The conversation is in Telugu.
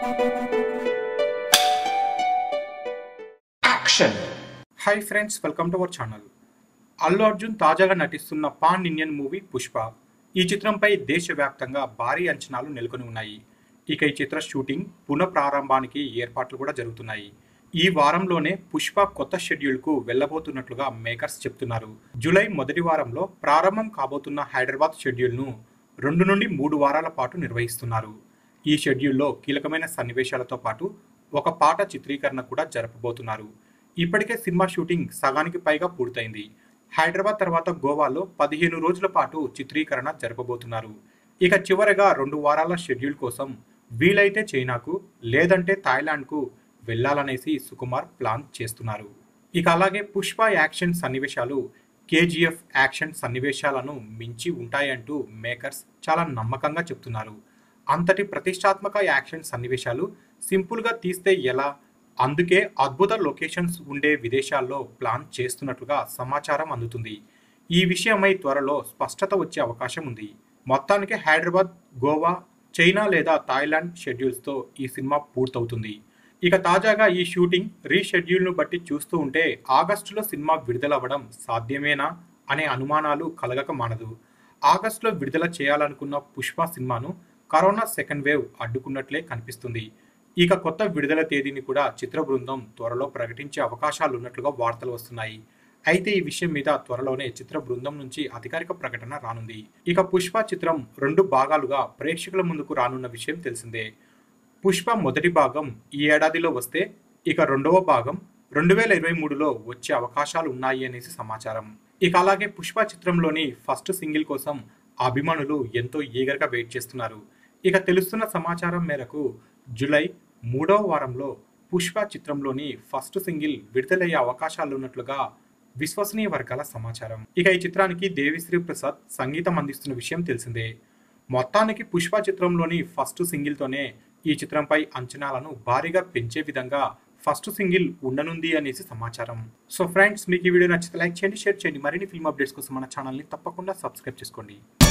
action hi friends welcome to our channel Allu Arjun తాజాగా నటిస్తున్న పాన్ ఇండియన్ మూవీ పుష్ప ఈ చిత్రంపై దేశవ్యాప్తంగా భారీ అంచనాలు నెలకొని ఉన్నాయి ఇక ఈ చిత్ర షూటింగ్ పునఃప్రారంభానికి ఏర్పాట్లు కూడా జరుగుతున్నాయి ఈ వారంలోనే పుష్ప కొత్త షెడ్యూల్కు వెళ్ళబోతున్నట్లుగా మేకర్స్ చెప్తున్నారు జూలై మొదటి వారంలో ప్రారంభం కాబోతున్న హైదరాబాద్ షెడ్యూల్ను రెండు నుండి మూడు వారాల పాటు నిర్వహిస్తున్నారు ఈ షెడ్యూల్లో కీలకమైన సన్నివేశాలతో పాటు ఒక పాట చిత్రీకరణ కూడా జరపబోతున్నారు ఇప్పటికే సినిమా షూటింగ్ సగానికి పైగా పూర్తయింది హైదరాబాద్ తర్వాత గోవాలో పదిహేను రోజుల పాటు చిత్రీకరణ జరపబోతున్నారు ఇక చివరగా రెండు వారాల షెడ్యూల్ కోసం వీలైతే చైనాకు లేదంటే థాయిలాండ్కు వెళ్లాలనేసి సుకుమార్ ప్లాన్ చేస్తున్నారు ఇక అలాగే పుష్ప యాక్షన్ సన్నివేశాలు కేజీఎఫ్ యాక్షన్ సన్నివేశాలను మించి ఉంటాయంటూ మేకర్స్ చాలా నమ్మకంగా చెప్తున్నారు అంతటి ప్రతిష్టాత్మక యాక్షన్ సన్నివేశాలు సింపుల్గా తీస్తే ఎలా అందుకే అద్భుత లొకేషన్స్ ఉండే విదేశాల్లో ప్లాన్ చేస్తున్నట్లుగా సమాచారం అందుతుంది ఈ విషయమై త్వరలో స్పష్టత వచ్చే అవకాశం ఉంది మొత్తానికి హైదరాబాద్ గోవా చైనా లేదా థాయిలాండ్ షెడ్యూల్స్తో ఈ సినిమా పూర్తవుతుంది ఇక తాజాగా ఈ షూటింగ్ రీషెడ్యూల్ను బట్టి చూస్తూ ఉంటే ఆగస్టులో సినిమా విడుదలవ్వడం సాధ్యమేనా అనే అనుమానాలు కలగక మానదు ఆగస్టులో విడుదల చేయాలనుకున్న పుష్ప సినిమాను కరోనా సెకండ్ వేవ్ అడ్డుకున్నట్లే కనిపిస్తుంది ఇక కొత్త విడుదల తేదీని కూడా చిత్ర బృందం త్వరలో ప్రకటించే అవకాశాలు ఉన్నట్లుగా వార్తలు వస్తున్నాయి అయితే ఈ విషయం మీద త్వరలోనే చిత్ర బృందం నుంచి అధికారిక ప్రకటన రానుంది ఇక పుష్ప చిత్రం రెండు భాగాలుగా ప్రేక్షకుల ముందుకు రానున్న విషయం తెలిసిందే పుష్ప మొదటి భాగం ఈ ఏడాదిలో వస్తే ఇక రెండవ భాగం రెండు వేల ఇరవై మూడులో వచ్చే అవకాశాలు ఉన్నాయి అనేసి సమాచారం ఇక అలాగే పుష్ప చిత్రంలోని ఫస్ట్ సింగిల్ కోసం అభిమానులు ఎంతో ఈగర్గా వెయిట్ చేస్తున్నారు ఇక తెలుస్తున్న సమాచారం మేరకు జూలై మూడవ వారంలో పుష్ప చిత్రంలోని ఫస్ట్ సింగిల్ విడుదలయ్యే అవకాశాలు ఉన్నట్లుగా విశ్వసనీయ వర్గాల సమాచారం ఇక ఈ చిత్రానికి దేవిశ్రీ ప్రసాద్ సంగీతం అందిస్తున్న విషయం తెలిసిందే మొత్తానికి పుష్ప చిత్రంలోని ఫస్ట్ సింగిల్తోనే ఈ చిత్రంపై అంచనాలను భారీగా పెంచే విధంగా ఫస్ట్ సింగిల్ ఉండనుంది అనేసి సమాచారం సో ఫ్రెండ్స్ మీకు ఈ వీడియో నచ్చితే లైక్ చేయండి షేర్ చేయండి మరిన్ని ఫిల్మ్ అప్డేట్స్ కోసం మన ఛానల్ని తప్పకుండా సబ్స్క్రైబ్ చేసుకోండి